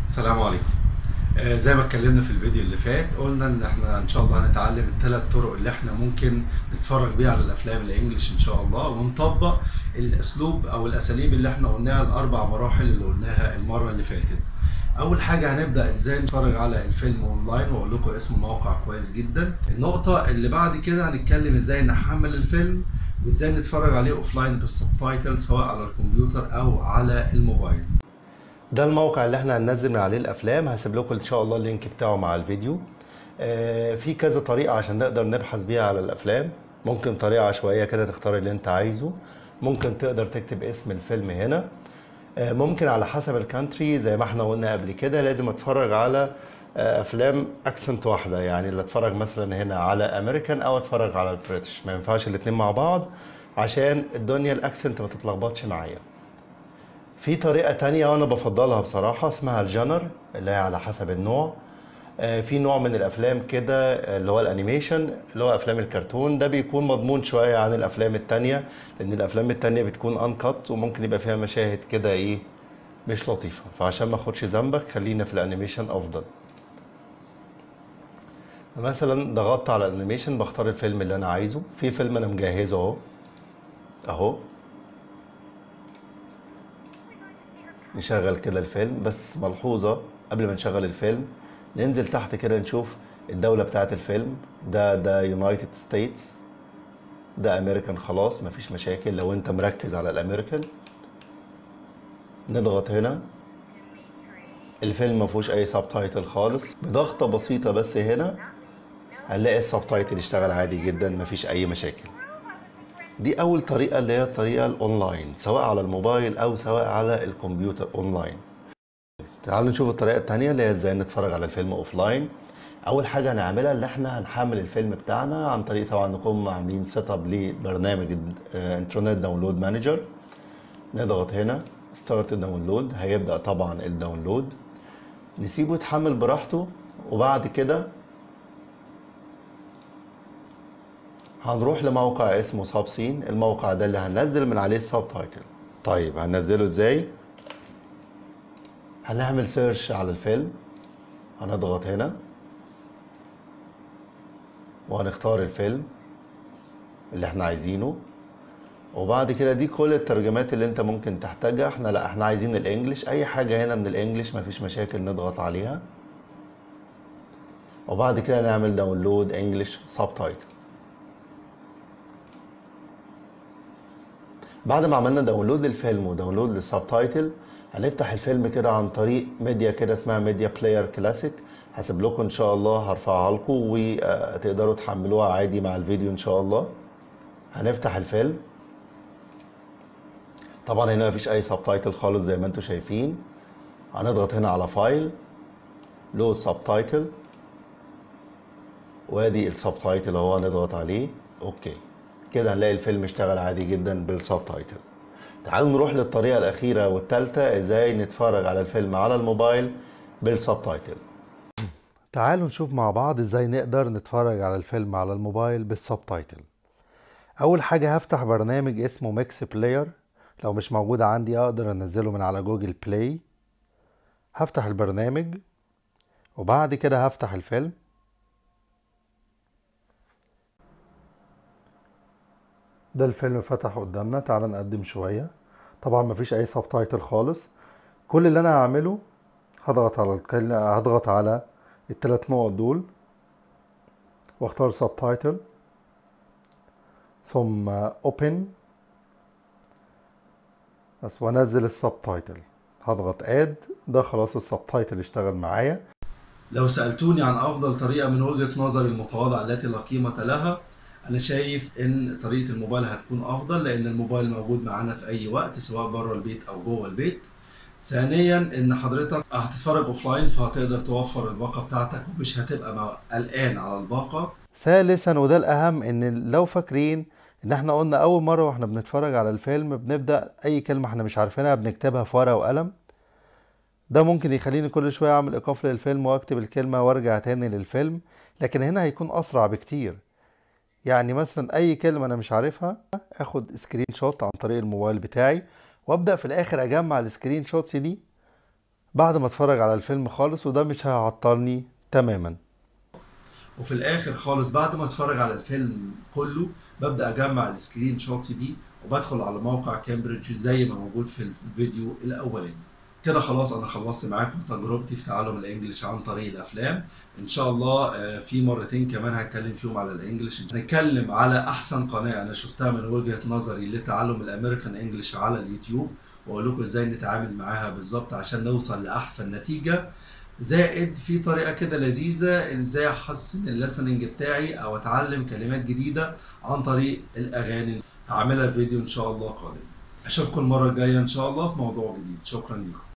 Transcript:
السلام عليكم آه، زي ما اتكلمنا في الفيديو اللي فات قلنا ان احنا ان شاء الله هنتعلم الثلاث طرق اللي احنا ممكن نتفرج بيها على الافلام الانجليش ان شاء الله ونطبق الاسلوب او الاساليب اللي احنا قلناها الاربع مراحل اللي قلناها المره اللي فاتت اول حاجه هنبدا ازاي نتفرج على الفيلم اونلاين واقول لكم اسم موقع كويس جدا النقطه اللي بعد كده هنتكلم ازاي نحمل الفيلم وازاي نتفرج عليه اوفلاين بالسبتايتل سواء على الكمبيوتر او على الموبايل ده الموقع اللي احنا هننزل من عليه الافلام هسيب لكم ان شاء الله اللينك بتاعه مع الفيديو آه، في كذا طريقه عشان نقدر نبحث بيها على الافلام ممكن طريقه عشوائيه كده تختار اللي انت عايزه ممكن تقدر تكتب اسم الفيلم هنا آه، ممكن على حسب الكانتري زي ما احنا قلنا قبل كده لازم اتفرج على آه، افلام اكسنت واحده يعني اللي اتفرج مثلا هنا على امريكان او اتفرج على البريتش ما ينفعش الاتنين مع بعض عشان الدنيا الاكسنت ما تتلخبطش معايا في طريقة تانية وأنا بفضلها بصراحة اسمها الجانر اللي هي على حسب النوع آه، في نوع من الأفلام كده آه، اللي هو الأنيميشن اللي هو أفلام الكرتون ده بيكون مضمون شوية عن الأفلام التانية لأن الأفلام التانية بتكون أنكت وممكن يبقى فيها مشاهد كده إيه مش لطيفة فعشان ما أخدش ذنبك خلينا في الأنيميشن أفضل مثلا ضغطت على الأنيميشن بختار الفيلم اللي أنا عايزه في فيلم أنا مجهزه أهو أهو نشغل كده الفيلم بس ملحوظة قبل ما نشغل الفيلم ننزل تحت كده نشوف الدولة بتاعت الفيلم ده ده يونايتد ستيتس ده امريكان خلاص مفيش مشاكل لو انت مركز على الامريكان نضغط هنا الفيلم مفيهوش اي سبتايتل خالص بضغطة بسيطة بس هنا هنلاقي السبتايتل يشتغل عادي جدا مفيش اي مشاكل دي اول طريقه اللي هي الطريقه الاونلاين سواء على الموبايل او سواء على الكمبيوتر اونلاين تعالوا نشوف الطريقه التانية اللي هي ازاي نتفرج على الفيلم اوفلاين اول حاجه هنعملها اللي احنا هنحمل الفيلم بتاعنا عن طريق طبعا نكون عاملين سيت اب لبرنامج انترنت داونلود مانجر نضغط هنا ستارت داونلود هيبدا طبعا الداونلود نسيبه يتحمل براحته وبعد كده هنروح لموقع اسمه سابسين الموقع ده اللي هننزل من عليه السب تايتل طيب هننزله ازاي هنعمل سيرش على الفيلم هنضغط هنا وهنختار الفيلم اللي احنا عايزينه وبعد كده دي كل الترجمات اللي انت ممكن تحتاجها احنا لا احنا عايزين الانجليش اي حاجة هنا من الانجليش مفيش مشاكل نضغط عليها وبعد كده نعمل داونلود انجليش سب تايتل بعد ما عملنا داونلود للفيلم وداونلود للسبتايتل هنفتح الفيلم كده عن طريق ميديا كده اسمها ميديا بلاير كلاسيك هسيب لكم ان شاء الله هرفعها لكم وتقدروا تحملوها عادي مع الفيديو ان شاء الله هنفتح الفيلم طبعا هنا مفيش اي سبتايتل خالص زي ما انتم شايفين هنضغط هنا على فايل لود سبتايتل وادي السبتايتل اهو هنضغط عليه اوكي كده هنلاقي الفيلم اشتغل عادي جدا بالسبتايتل تعالوا نروح للطريقة الأخيرة والثالثة ازاي نتفرج على الفيلم على الموبايل بالسبتايتل تعالوا نشوف مع بعض ازاي نقدر نتفرج على الفيلم على الموبايل بالسبتايتل أول حاجة هفتح برنامج اسمه ميكس بلاير لو مش موجود عندي أقدر أنزله من على جوجل بلاي هفتح البرنامج وبعد كده هفتح الفيلم ده الفيلم فتح قدامنا تعال نقدم شوية طبعا مفيش اي سبتايتل خالص كل اللي انا هعمله هضغط على الكل... هضغط على التلات نقط دول واختار سبتايتل ثم اوبن بس وانزل السبتايتل هضغط اد ده خلاص السبتايتل اشتغل معايا لو سألتوني عن أفضل طريقة من وجهة نظري المتواضعة التي لا قيمة لها أنا شايف إن طريقة الموبايل هتكون أفضل لأن الموبايل موجود معانا في أي وقت سواء بره البيت أو جوه البيت. ثانيا إن حضرتك هتتفرج أوفلاين فهتقدر توفر الباقة بتاعتك ومش هتبقى قلقان على الباقة. ثالثا وده الأهم إن لو فاكرين إن إحنا قلنا أول مرة وإحنا بنتفرج على الفيلم بنبدأ أي كلمة إحنا مش عارفينها بنكتبها في ورقة وقلم. ده ممكن يخليني كل شوية أعمل إيقاف للفيلم وأكتب الكلمة وأرجع تاني للفيلم لكن هنا هيكون أسرع بكتير. يعني مثلا اي كلمه انا مش عارفها اخد سكرين شوت عن طريق الموبايل بتاعي وابدا في الاخر اجمع السكرين شوتس دي بعد ما اتفرج على الفيلم خالص وده مش هيعطلني تماما وفي الاخر خالص بعد ما اتفرج على الفيلم كله ببدا اجمع السكرين شوتس دي وبدخل على موقع كامبريدج زي ما موجود في الفيديو الاولاني كده خلاص انا خلصت معاكم تجربتي في تعلم الانجليش عن طريق الافلام ان شاء الله في مرتين كمان هتكلم فيهم على الانجليش هنتكلم على احسن قناه انا شفتها من وجهه نظري لتعلم الامريكان انجليش على اليوتيوب واقول لكم ازاي نتعامل معاها بالظبط عشان نوصل لاحسن نتيجه زائد في طريقه كده لذيذه ازاي احسن الليسننج بتاعي او اتعلم كلمات جديده عن طريق الاغاني هعملها فيديو ان شاء الله قريب اشوفكم المره الجايه ان شاء الله في موضوع جديد شكرا لكم